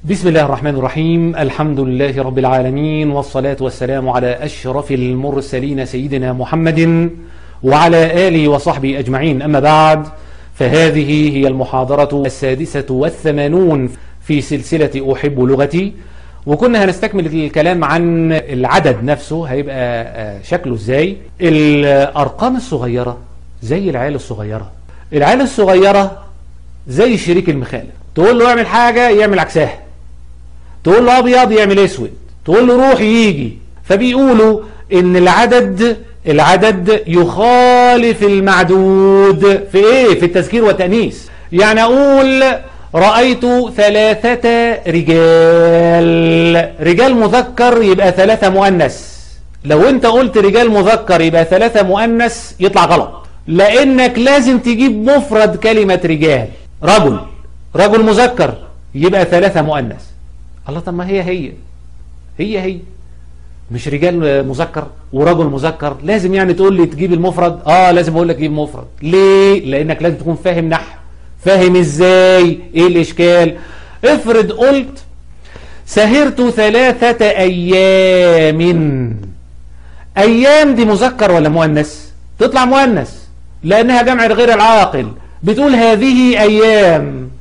بسم الله الرحمن الرحيم الحمد لله رب العالمين والصلاة والسلام على أشرف المرسلين سيدنا محمد وعلى آله وصحبه أجمعين أما بعد فهذه هي المحاضرة السادسة والثمانون في سلسلة أحب لغتي وكنا هنستكمل الكلام عن العدد نفسه هيبقى شكله ازاي الأرقام الصغيرة زي العيال الصغيرة العيال الصغيرة زي الشريك المخالف تقول له اعمل حاجة يعمل عكسها تقول له ابيض يعمل اسود تقول له روح يجي فبيقولوا ان العدد العدد يخالف المعدود في ايه في التذكير والتأنيث يعني اقول رأيت ثلاثة رجال رجال مذكر يبقى ثلاثة مؤنث لو انت قلت رجال مذكر يبقى ثلاثة مؤنث يطلع غلط لانك لازم تجيب مفرد كلمة رجال رجل رجل مذكر يبقى ثلاثة مؤنث الله طب ما هي هي هي هي مش رجال مذكر ورجل مذكر لازم يعني تقول لي تجيب المفرد اه لازم اقول لك جيب مفرد ليه لانك لازم تكون فاهم نحو فاهم ازاي ايه الاشكال افرض قلت سهرت ثلاثة ايام ايام دي مذكر ولا مؤنث تطلع مؤنث لانها جمع غير العاقل بتقول هذه ايام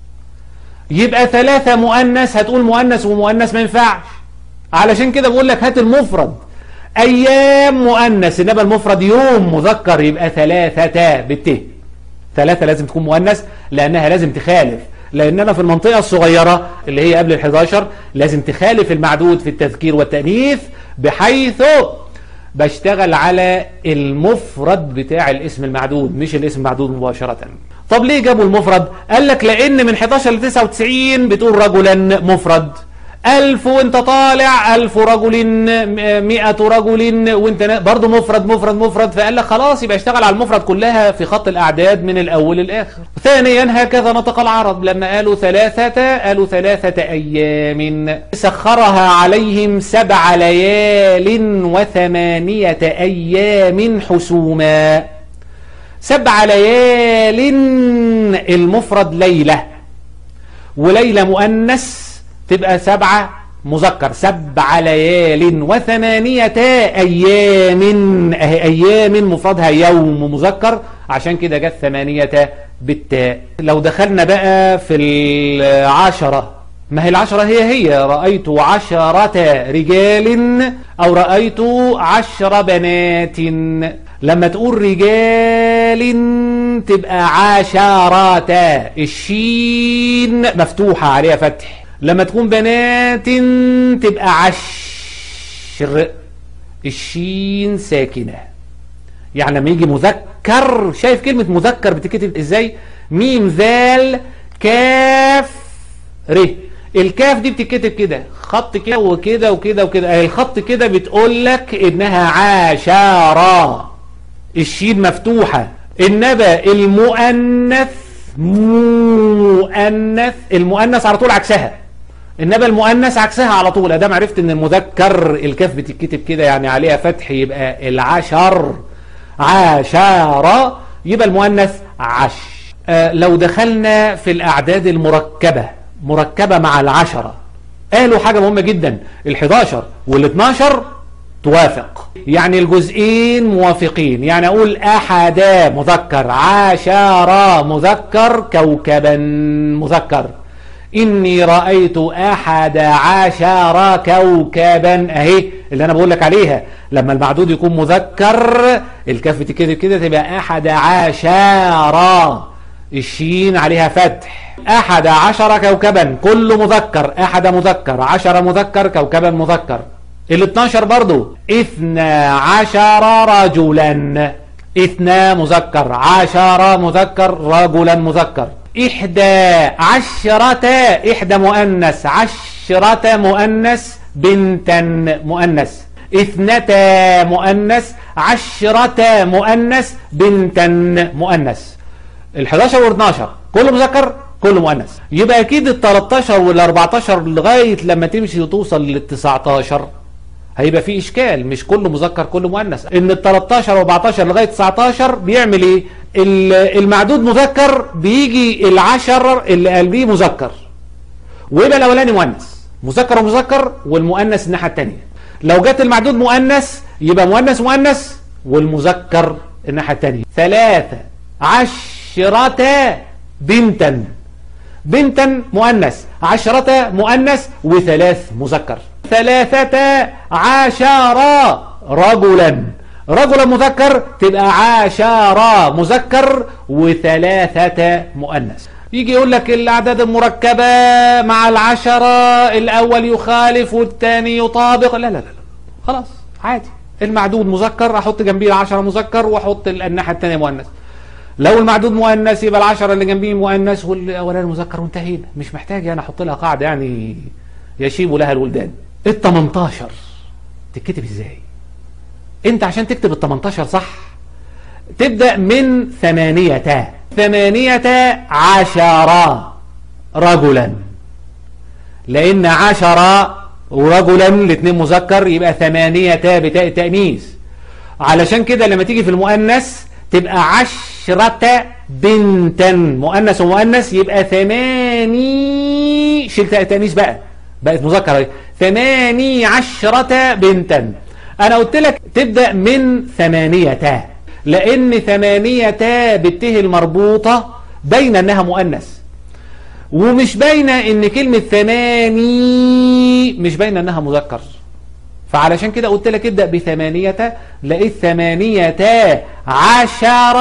يبقى ثلاثة مؤنث هتقول مؤنث ومؤنث ما ينفعش علشان كده بقول لك هات المفرد ايام مؤنث انما المفرد يوم مذكر يبقى ثلاثة بالت ثلاثة لازم تكون مؤنث لانها لازم تخالف لاننا في المنطقة الصغيرة اللي هي قبل ال11 لازم تخالف المعدود في التذكير والتأنيث بحيث بشتغل على المفرد بتاع الاسم المعدود مش الاسم المعدود مباشرة طب ليه جابوا المفرد قال لك لان من 11 ل 99 بتقول رجلا مفرد ألف وانت طالع ألف رجل مئة رجل وانت برضو مفرد مفرد مفرد فقال لك خلاص يبقى اشتغل على المفرد كلها في خط الأعداد من الأول للآخر ثانيا هكذا نطق العرب لما قالوا ثلاثة قالوا ثلاثة أيام سخرها عليهم سبع ليال وثمانية أيام حسوما سبع ليال المفرد ليلة وليلة مؤنث تبقى سبعة مذكر سبع ليال وثمانية أيام أهي أيام مفردها يوم مذكر عشان كده جت ثمانية بالتاء لو دخلنا بقى في العشرة ما هي العشرة هي هي رأيت عشرة رجال أو رأيت عشر بنات لما تقول رجال تبقى عشرات الشين مفتوحة عليها فتح لما تكون بنات تبقى عشر الشين ساكنة يعني لما يجي مذكر شايف كلمة مذكر بتكتب ازاي ميم ذال كاف ر الكاف دي بتتكتب كده خط كده وكده وكده وكده الخط كده بتقول لك انها عشرة الشين مفتوحة النبا المؤنث مؤنث المؤنث على طول عكسها النبا المؤنث عكسها على طول ادام عرفت ان المذكر الكاف بتتكتب كده يعني عليها فتح يبقى العشر عشرة يبقى المؤنث عش آه لو دخلنا في الاعداد المركبة مركبة مع العشرة قالوا حاجة مهمة جدا ال11 وال12 توافق يعني الجزئين موافقين يعني اقول احد مذكر عشر مذكر كوكبا مذكر اني رأيت احد عشر كوكبا اهي اللي انا بقول لك عليها لما المعدود يكون مذكر الكاف بتكتب كده تبقى احد عشر الشين عليها فتح احد عشر كوكبا كل مذكر احد مذكر عشر مذكر كوكبا مذكر ال 12 برضو اثنى عشر رجلا اثنى مذكر عشر مذكر رجلا مذكر احدى عشرة احدى مؤنث عشرة مؤنث بنتا مؤنث اثنتا مؤنث عشرة مؤنث بنتا مؤنث ال 11 وال 12 كله مذكر كله مؤنث يبقى اكيد ال 13 وال 14 لغايه لما تمشي وتوصل لل 19 هيبقى في اشكال مش كله مذكر كله مؤنث ان ال 13 و14 لغايه 19 بيعمل ايه المعدود مذكر بيجي العشر اللي قلبيه مذكر ويبقى الاولاني مؤنث مذكر ومذكر والمؤنث الناحيه الثانيه لو جت المعدود مؤنث يبقى مؤنث مؤنث والمذكر الناحيه الثانيه ثلاثة عشرة بنتا بنتا مؤنث عشرة مؤنث وثلاث مذكر ثلاثة عشر رجلا رجلا مذكر تبقى عشر مذكر وثلاثة مؤنث يجي يقول لك الأعداد المركبة مع العشرة الأول يخالف والثاني يطابق لا لا لا خلاص عادي المعدود مذكر أحط جنبيه العشرة مذكر وأحط الناحية الثانية مؤنث لو المعدود مؤنث يبقى العشرة اللي جنبيه مؤنث والأولاني مذكر وانتهينا مش محتاج يعني أحط لها قاعدة يعني يشيب لها الولدان ال 18 تتكتب ازاي انت عشان تكتب ال 18 صح تبدأ من ثمانية ثمانية عشر رجلا لأن عشر ورجلا الاثنين مذكر يبقى ثمانية بتاء التأنيث علشان كده لما تيجي في المؤنث تبقى عشرة بنتا مؤنث ومؤنث يبقى ثماني شلت التأنيث بقى بقت مذكرة ثماني عشرة بنتا أنا قلت لك تبدأ من ثمانية لأن ثمانية بالته المربوطة بين أنها مؤنث ومش باينة ان كلمة ثماني مش باينة انها مذكر فعلشان كده قلت لك ابدأ بثمانية لقيت ثمانية عشر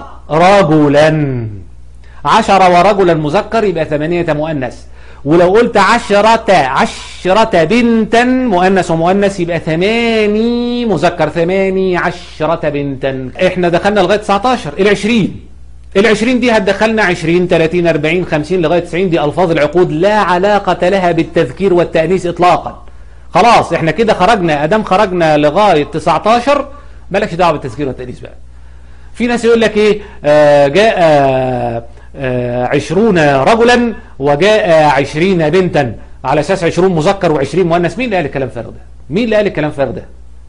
رجلا عشر ورجلا مذكر يبقى ثمانية مؤنث ولو قلت عشرة عشرة بنتا مؤنث ومؤنث يبقى ثماني مذكر ثماني عشرة بنتا احنا دخلنا لغاية 19 العشرين العشرين دي هتدخلنا 20 30 40 50 لغاية 90 دي ألفاظ العقود لا علاقة لها بالتذكير والتأنيث إطلاقا خلاص احنا كده خرجنا أدام خرجنا لغاية 19 مالكش دعوة بالتذكير والتأنيث بقى في ناس يقول لك ايه آه جاء آه عشرون رجلا وجاء عشرين بنتا على أساس عشرون مذكر وعشرين مؤنث مين اللي قال الكلام فارغ ده مين اللي قال الكلام فارغ ده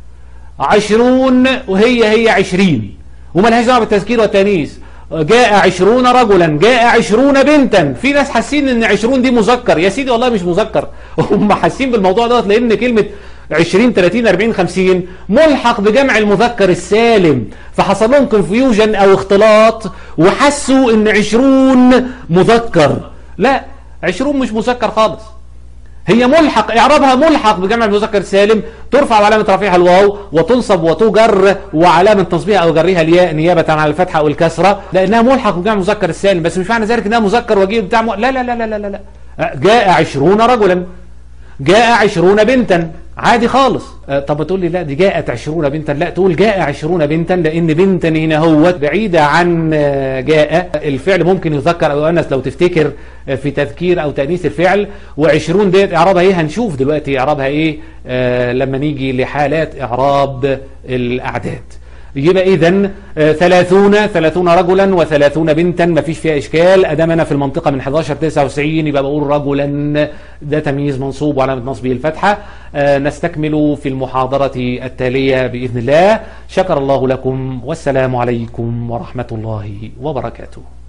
عشرون وهي هي عشرين وملهاش دعوة بالتذكير والتأنيث جاء عشرون رجلا جاء عشرون بنتا في ناس حاسين ان عشرون دي مذكر يا سيدي والله مش مذكر هم حاسين بالموضوع دوت لان كلمة 20 30 40 50 ملحق بجمع المذكر السالم فحصل لهم كونفيوجن او اختلاط وحسوا ان 20 مذكر لا 20 مش مذكر خالص هي ملحق اعرابها ملحق بجمع المذكر السالم ترفع علامة رفعها الواو وتنصب وتجر وعلامة تنصبها او جرها الياء نيابة عن الفتحة او الكسرة لانها ملحق بجمع المذكر السالم بس مش معنى ذلك انها مذكر وجيب بتاع م... لا لا لا لا لا لا جاء عشرون رجلا جاء عشرون بنتا عادي خالص أه طب تقول لي لا دي جاءت عشرون بنتا لا تقول جاء عشرون بنتا لان بنتا هنا هو بعيدة عن جاء الفعل ممكن يذكر او يؤنث لو تفتكر في تذكير او تأنيث الفعل وعشرون ديت اعرابها ايه هنشوف دلوقتي اعرابها ايه آه لما نيجي لحالات اعراب الاعداد يبقى اذا ثلاثون ثلاثون رجلا وثلاثون بنتا ما فيش فيها اشكال ادام انا في المنطقه من 11 99 يبقى بقول رجلا ده تمييز منصوب وعلامه نصبه الفتحه نستكمل في المحاضره التاليه باذن الله شكر الله لكم والسلام عليكم ورحمه الله وبركاته